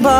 நண்பா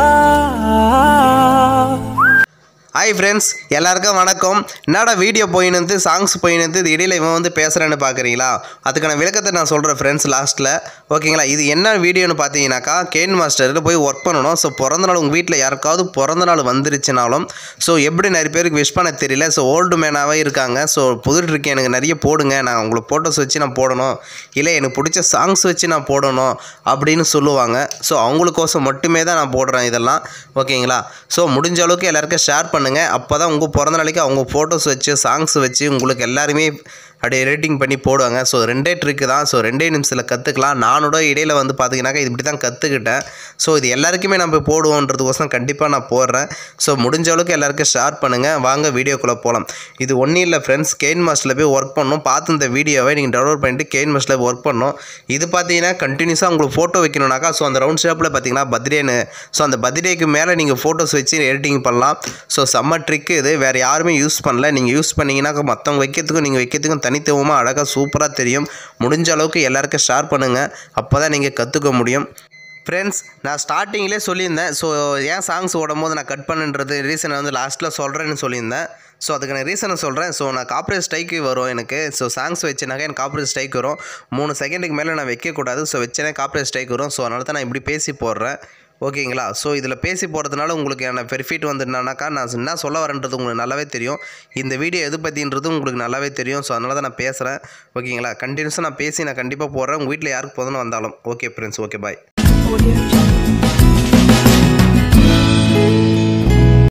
hi friends எல்லாருக்கும் வணக்கம் என்னடா வீடியோ போயினது சாங்ஸ் போயினது இது இடையில இவன் வந்து பேசுகிறேன்னு பார்க்குறீங்களா அதுக்கான விளக்கத்தை நான் சொல்கிறேன் ஃப்ரெண்ட்ஸ் லாஸ்ட்டில் ஓகேங்களா இது என்ன வீடியோன்னு பார்த்தீங்கன்னாக்கா கேன் மாஸ்டரில் போய் ஒர்க் பண்ணணும் ஸோ பிறந்த நாள் உங்கள் வீட்டில் யாருக்காவது பிறந்த நாள் வந்துருச்சுனாலும் ஸோ எப்படி நிறைய பேருக்கு விஷ் பண்ண தெரியல ஸோ ஓல்டு மேனாகவே இருக்காங்க ஸோ புது ட்ரிக் எனக்கு நிறைய போடுங்க நான் உங்களுக்கு ஃபோட்டோஸ் வச்சு நான் போடணும் இல்லை எனக்கு பிடிச்ச சாங்ஸ் வச்சு நான் போடணும் அப்படின்னு சொல்லுவாங்க ஸோ அவங்களுக்கோசம் மட்டுமே தான் நான் போடுறேன் இதெல்லாம் ஓகேங்களா ஸோ முடிஞ்ச அளவுக்கு எல்லாருக்கும் ஷேர் பண்ணுங்கள் அப்போ தான் உங்கள் பிறந்த நாளைக்கு அவங்க ஃபோட்டோஸ் வச்சு சாங்ஸ் வச்சு உங்களுக்கு எல்லாருமே அப்படியே ரேட்டிங் பண்ணி போடுவாங்க ஸோ ரெண்டே ட்ரிக்கு தான் ஸோ ரெண்டே நிமிஷத்தில் கற்றுக்கலாம் நானோட இடையில வந்து பார்த்தீங்கன்னாக்கா இது இப்படி தான் கற்றுக்கிட்டேன் ஸோ இது எல்லாருக்குமே நம்ம போடுவோன்றதுக்கோசரம் கண்டிப்பாக நான் போடுறேன் ஸோ முடிஞ்ச அளவுக்கு எல்லாருக்கும் ஷேர் பண்ணுங்கள் வாங்க வீடியோக்குள்ளே போகலாம் இது ஒன்றும் இல்லை ஃப்ரெண்ட்ஸ் கெயின் மாஸ்டில் போய் ஒர்க் பண்ணணும் பார்த்து இந்த வீடியோவை நீங்கள் டவுன்லோட் பண்ணிட்டு கெயின் மாஸ்டில் ஒர்க் பண்ணணும் இது பார்த்தீங்கன்னா கண்டினியூஸாக உங்களுக்கு ஃபோட்டோ வைக்கணும்னாக்கா ஸோ அந்த ரவுண்ட் ஷேப்பில் பார்த்தீங்கன்னா பர்த்டேன்னு ஸோ அந்த பர்த்டேக்கு மேலே நீங்கள் ஃபோட்டோஸ் வச்சு எடிட்டிங் பண்ணலாம் ஸோ செம்ம ட்ரிக்கு இது வேறு யாருமே யூஸ் பண்ணல நீங்கள் யூஸ் பண்ணீங்கன்னாக்கா மற்றவங்க வைக்கிறதுக்கும் நீங்கள் வைக்கிறதுக்கும் தனித்துவமாக அழகாக சூப்பராக தெரியும் முடிஞ்ச அளவுக்கு எல்லாருக்கும் ஷேர் பண்ணுங்கள் அப்போ தான் நீங்கள் கற்றுக்க முடியும் ஃப்ரெண்ட்ஸ் நான் ஸ்டார்டிங்லேயே சொல்லியிருந்தேன் ஸோ ஏன் சாங்ஸ் ஓடும்போது நான் கட் பண்ணுன்றது ரீசனை வந்து லாஸ்ட்டில் சொல்கிறேன்னு சொல்லியிருந்தேன் ஸோ அதுக்கான ரீசனை சொல்கிறேன் ஸோ நான் காப்பரேட் ஸ்ட்ரைக்கு வரும் எனக்கு ஸோ சாங்ஸ் வச்சுனாக்கா எனக்கு காப்பரேட் ஸ்ட்ரைக் வரும் மூணு செகண்டுக்கு மேலே நான் வைக்கக்கூடாது ஸோ வச்சேனே காப்பரேட் ஸ்ட்ரைக் வரும் ஸோ அதனால தான் நான் இப்படி பேசி போடுறேன் ஓகேங்களா ஸோ இதில் பேசி போகிறதுனால உங்களுக்கு என்ன பெர்ஃபிட் வந்துனாக்கா நான் என்ன சொல்ல வரேன்றது உங்களுக்கு நல்லாவே தெரியும் இந்த வீடியோ எது பற்றின்றது உங்களுக்கு நல்லாவே தெரியும் ஸோ அதனால தான் நான் பேசுகிறேன் ஓகேங்களா கண்டினியூஸாக நான் பேசி நான் கண்டிப்பாக போடுறேன் உங்கள் வீட்டில் யாருக்கு போதுன்னு வந்தாலும் okay friends okay bye Audio Jungle.